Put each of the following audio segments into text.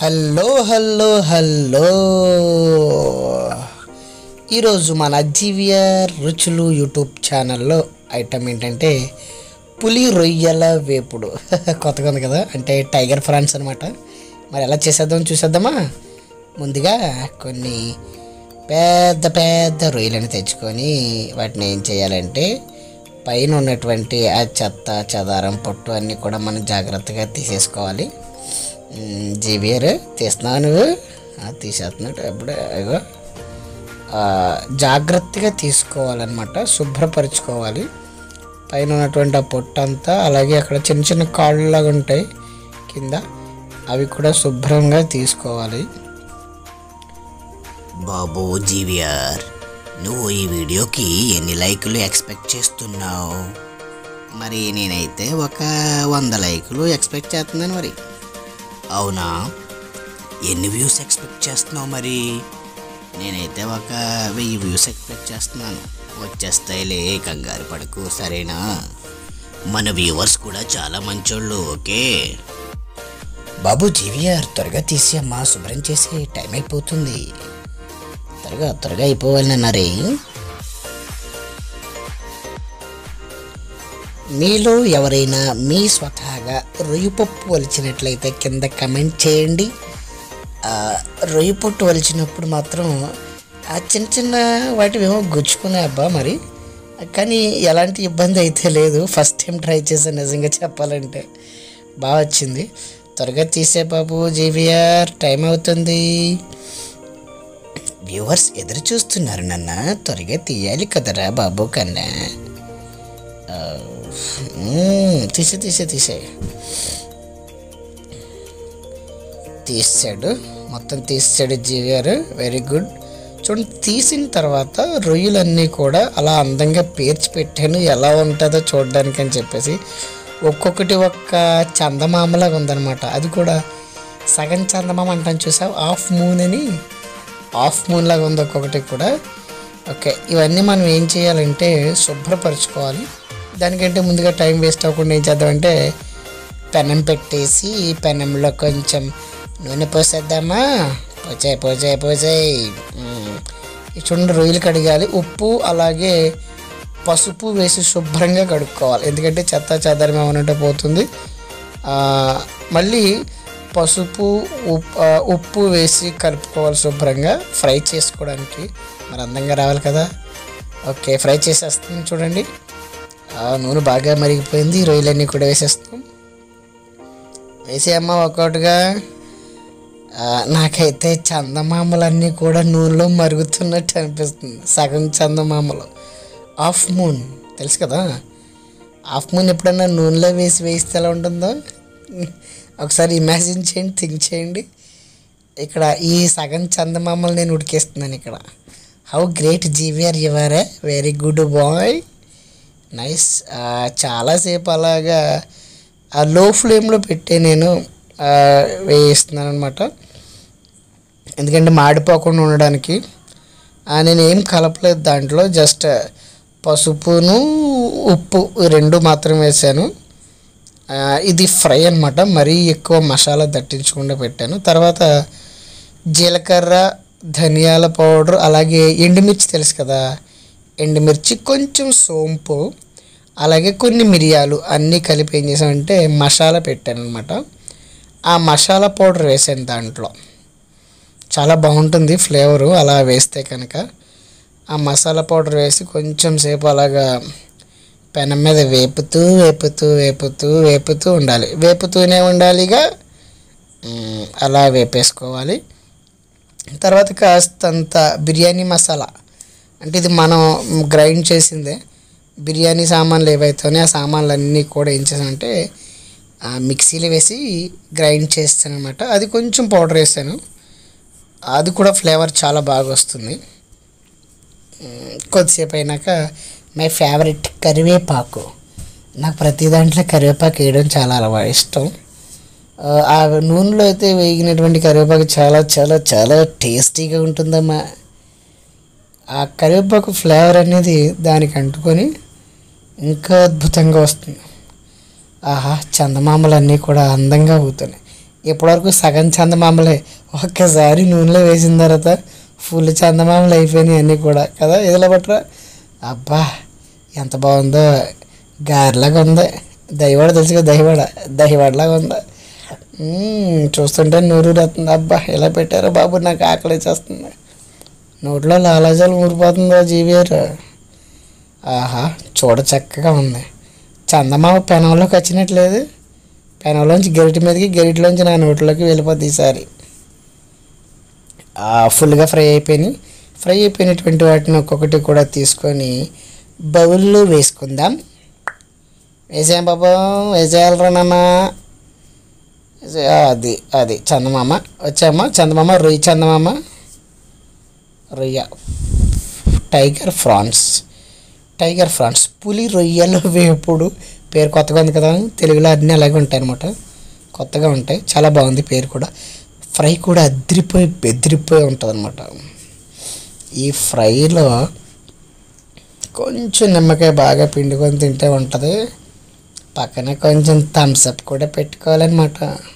hello hello hello ఈరోజు మన జీవియర్ రుచులు యూట్యూబ్ ఛానల్లో ఐటమ్ ఏంటంటే పులి రొయ్యల వేపుడు కొత్తగా ఉంది కదా అంటే టైగర్ ఫ్రాన్స్ అనమాట మరి ఎలా చేసేద్దాం చూసేద్దామా ముందుగా కొన్ని పెద్ద పెద్ద రొయ్యలను తెచ్చుకొని వాటిని ఏం చేయాలంటే పైన ఉన్నటువంటి ఆ చెత్త చెదారం పొట్టు అన్నీ కూడా మనం జాగ్రత్తగా తీసేసుకోవాలి మ్, జీవియర్ తీస్తున్నావు నువ్వు ఆ, తీసేస్తున్నాడు అప్పుడే అగో ఆ, జాగ్రత్తగా తీసుకోవాలన్నమాట శుభ్రపరచుకోవాలి పైన ఉన్నటువంటి ఆ పొట్టు అంతా అలాగే అక్కడ చిన్న చిన్న కాళ్ళు లాగా ఉంటాయి కింద అవి కూడా శుభ్రంగా తీసుకోవాలి బాబు జీవియర్ నువ్వు ఈ వీడియోకి ఎన్ని లైకులు ఎక్స్పెక్ట్ చేస్తున్నావు మరి నేనైతే ఒక వంద లైకులు ఎక్స్పెక్ట్ చేస్తున్నాను మరి అవునా ఎన్ని వ్యూస్ ఎక్స్పెక్ట్ చేస్తున్నావు మరి నేనైతే ఒక వెయ్యి వ్యూస్ ఎక్స్పెక్ట్ చేస్తున్నాను వచ్చేస్తాయిలే కంగారు పడకు సరేనా మన వ్యూవర్స్ కూడా చాలా మంచోళ్ళు ఓకే బాబు జీవియర్ త్వరగా తీసి అమ్మా శుభ్రం చేసి టైం అయిపోతుంది త్వరగా త్వరగా అయిపోవాలన్నారే మీలో ఎవరైనా మీ స్వతహాగా రొయ్యి పప్పు వలిచినట్లయితే కింద కమెంట్ చేయండి ఆ, రొయ్యి పొట్టు వలిచినప్పుడు మాత్రం ఆ చిన్న చిన్న వాటివేమో గుచ్చుకునే అబ్బా మరి కానీ ఎలాంటి ఇబ్బంది అయితే లేదు ఫస్ట్ టైం ట్రై చేశాను నిజంగా చెప్పాలంటే బాగా వచ్చింది త్వరగా తీసే బాబు జీవీఆర్ టైం అవుతుంది వ్యూవర్స్ ఎదురు చూస్తున్నారు నన్న త్వరగా తీయాలి కదరా బాబు కన్నా ఆ, మ్మ్, తీసే తీసే తీసే తీసాడు మొత్తం తీసాడు జీవిఆర్ వెరీ గుడ్ చూడండి తీసిన తర్వాత రొయ్యలన్నీ కూడా అలా అందంగా పేర్చి పెట్టాను ఎలా ఉంటుందో చూడడానికి అని చెప్పేసి ఒక్కొక్కటి ఒక్క చందమామలాగా ఉందన్నమాట అది కూడా సగం చందమామ అంటాను చూసావు హాఫ్ మూన్ అని హాఫ్ మూన్ లాగా ఉంది ఒక్కొక్కటి కూడా ఓకే ఇవన్నీ మనం ఏం చేయాలంటే శుభ్రపరచుకోవాలి దానికంటే ముందుగా టైం వేస్ట్ అవ్వకుండా ఏం చేద్దామంటే పెనం పెట్టేసి పెనంలో కొంచెం నూనె పోసేద్దామా పోసాయి పోసాయి పోసాయి ఈ చూడండి రొయ్యలు కడగాలి ఉప్పు అలాగే పసుపు వేసి శుభ్రంగా కడుక్కోవాలి ఎందుకంటే చెత్త చెదారం ఏమన్నట్టు పోతుంది ఆ, మళ్ళీ పసుపు ఉప్పు ఆ, ఉప్పు వేసి కలుపుకోవాలి శుభ్రంగా ఫ్రై చేసుకోవడానికి మరి అందంగా రావాలి కదా ఓకే ఫ్రై చేసేస్తాం చూడండి ఆ, నూనె బాగా మరిగిపోయింది రొయ్యలన్నీ కూడా వేసేస్తాం వేసేయమ్మా ఒక్కొక్కటిగా ఆ, నాకైతే చందమామలన్నీ కూడా నూనెలో మరుగుతున్నట్టు అనిపిస్తుంది సగం చందమామలు హాఫ్ మూన్ తెలుసు కదా హాఫ్ మూన్ ఎప్పుడన్నా నూనెలో వేసి వేస్తే ఎలా ఉంటుందో ఒకసారి ఇమాజిన్ చేయండి థింక్ చేయండి ఇక్కడ ఈ సగం చందమామలు నేను ఉడికేస్తున్నాను ఇక్కడ how great GVR you are very good boy nice చాలాసేపు అలాగా ఆ లో ఫ్లేమ్లో పెట్టి నేను ఆ, వేయిస్తున్నాను అనమాట ఎందుకంటే మాడిపోకుండా ఉండడానికి ఆ, నేను ఏం కలపలేదు దాంట్లో జస్ట్ పసుపును ఉప్పు ఈ రెండు మాత్రం వేసాను ఆ, ఇది ఫ్రై అనమాట మరీ ఎక్కువ మసాలా దట్టించకుండా పెట్టాను తర్వాత జీలకర్ర ధనియాల పౌడర్ అలాగే ఎండుమిర్చి తెలుసు కదా ఎండుమిర్చి కొంచెం సోంపు అలాగే కొన్ని మిరియాలు అన్నీ కలిపి ఏం చేసామంటే మసాలా పెట్టాను అనమాట ఆ మసాలా పౌడర్ వేసాను దాంట్లో చాలా బాగుంటుంది ఫ్లేవరు అలా వేస్తే కనుక ఆ మసాలా పౌడర్ వేసి కొంచెం సేపు అలాగా పెనం మీద వేపుతూ వేపుతూ వేపుతూ వేపుతూ ఉండాలి వేపుతూనే ఉండాలిగా మ్, అలా వేపేసుకోవాలి తర్వాత కాస్తంత బిర్యానీ మసాలా అంటే ఇది మనం గ్రైండ్ చేసిందే బిర్యానీ సామాన్లు ఏవైతే ఉన్నాయో ఆ సామాన్లు అన్నీ కూడా ఏం చేసానంటే ఆ మిక్సీలో వేసి గ్రైండ్ చేస్తాను అనమాట అది కొంచెం పౌడర్ వేసాను అది కూడా ఫ్లేవర్ చాలా బాగా వస్తుంది మ్, కొద్దిసేపు అయినాక మై ఫేవరెట్ కరివేపాకు నాకు ప్రతి దాంట్లో కరివేపాకు వేయడం చాలా అలవా ఇష్టం ఆ, ఆ నూనెలో అయితే వేగినటువంటి కరివేపాకు చాలా చాలా చాలా టేస్టీగా ఉంటుందమ్మా ఆ కరివేపాకు ఫ్లేవర్ అనేది దానికి అంటుకొని ఇంకా అద్భుతంగా వస్తుంది ఆహా చందమామలన్నీ కూడా అందంగా అవుతున్నాయి ఇప్పటివరకు సగం చందమామలే ఒక్కసారి నూనెలో వేసిన తర్వాత ఫుల్ చందమామలు అయిపోయినాయి అన్నీ కూడా కదా ఇదిలో పట్టరా అబ్బా ఎంత బాగుందో గారెలాగా ఉంది దహివాడ తెలుసు కదా దహివాడ దహివాడలాగా ఉంది మ్మ్, చూస్తుంటే నూరు వస్తుంది అబ్బా ఇలా పెట్టారా బాబు నాకు ఆకలి చేస్తుంది నోట్లో లాలాజాలు ఊరిపోతుందో జీవియర్ ఆహా చూడ చక్కగా ఉంది చందమామ పెనంలోకి వచ్చినట్లేదు పెనంలోంచి గరిటి మీదకి గరిటిలోంచి నా నోట్లోకి వెళ్ళిపోద్ది ఈసారి ఆ, ఫుల్గా ఫ్రై అయిపోయినాయి ఫ్రై అయిపోయినటువంటి వాటిని ఒక్కొక్కటి కూడా తీసుకొని బౌల్లో వేసుకుందాం వేసేయం బాబా వేసేయాలరా నాన్న వేసే- ఆ, అది అది చందమామ వచ్చామా చందమామ రొయ్య చందమామ రొయ్య టైగర్ ఫ్రాన్స్ టైగర్ ఫ్రాన్స్ పులి రొయ్యల వేపుడు పేరు కొత్తగా ఉంది కదా తెలుగులో అన్నీ అలాగే ఉంటాయి అనమాట కొత్తగా ఉంటాయి చాలా బాగుంది పేరు కూడా ఫ్రై కూడా అదిరిపోయి బెదిరిపోయి ఉంటుంది అనమాట ఈ ఫ్రైలో కొంచెం నిమ్మకాయ బాగా పిండుకొని తింటే ఉంటుంది పక్కన కొంచెం థమ్స్అప్ కూడా పెట్టుకోవాలన్నమాట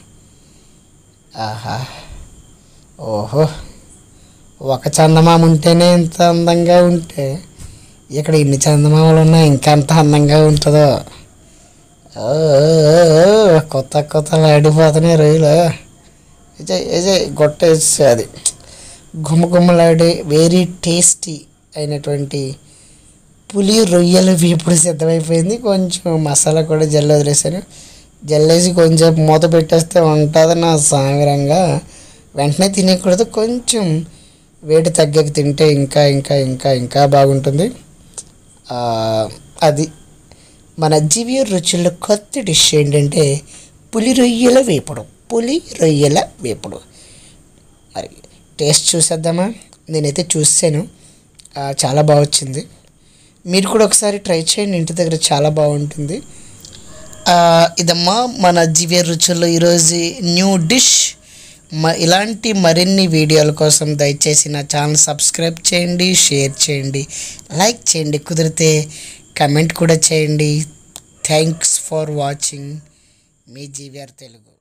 ఆహా ఓహో ఒక చందమామ ఉంటేనే ఇంత అందంగా ఉంటే ఇక్కడ ఇన్ని చందమామలు ఉన్నా ఇంకా అంత అందంగా ఉంటుందో ఓ, ఓ, ఓ, కొత్త కొత్త ఆడిపోతున్నాయి రొయ్యలు విజయ్ విజయ్ గొట్టేసి అది గుమ్మగుమ్మలాడే వెరీ టేస్టీ అయినటువంటి పులి రొయ్యల వేపుడు సిద్ధమైపోయింది కొంచెం మసాలా కూడా జల్లు వదిలేసాను జల్లేసి కొంచెం మూత పెట్టేస్తే ఉంటుంది నా సామిరంగా వెంటనే తినేయకూడదు కొంచెం వేడి తగ్గక తింటే ఇంకా ఇంకా ఇంకా ఇంకా బాగుంటుంది ఆ, అది మన జీవి రుచుల్లో కొత్త డిష్ ఏంటంటే పులి రొయ్యల వేపుడు పులి రొయ్యల వేపుడు మరి టేస్ట్ చూసేద్దామా నేనైతే చూసాను ఆ, చాలా బాగా వచ్చింది మీరు కూడా ఒకసారి ట్రై చేయండి ఇంటి దగ్గర చాలా బాగుంటుంది ఆ, ఇదమ్మా మన జివే రుచుల్లో ఈరోజు న్యూ డిష్ మ ఇలాంటి మరిన్ని వీడియోల కోసం దయచేసి నా ఛానల్ సబ్స్క్రైబ్ చేయండి షేర్ చేయండి లైక్ చేయండి కుదిరితే కమెంట్ కూడా చేయండి థ్యాంక్స్ ఫర్ వాచింగ్ మీ జీవీఆర్ తెలుగు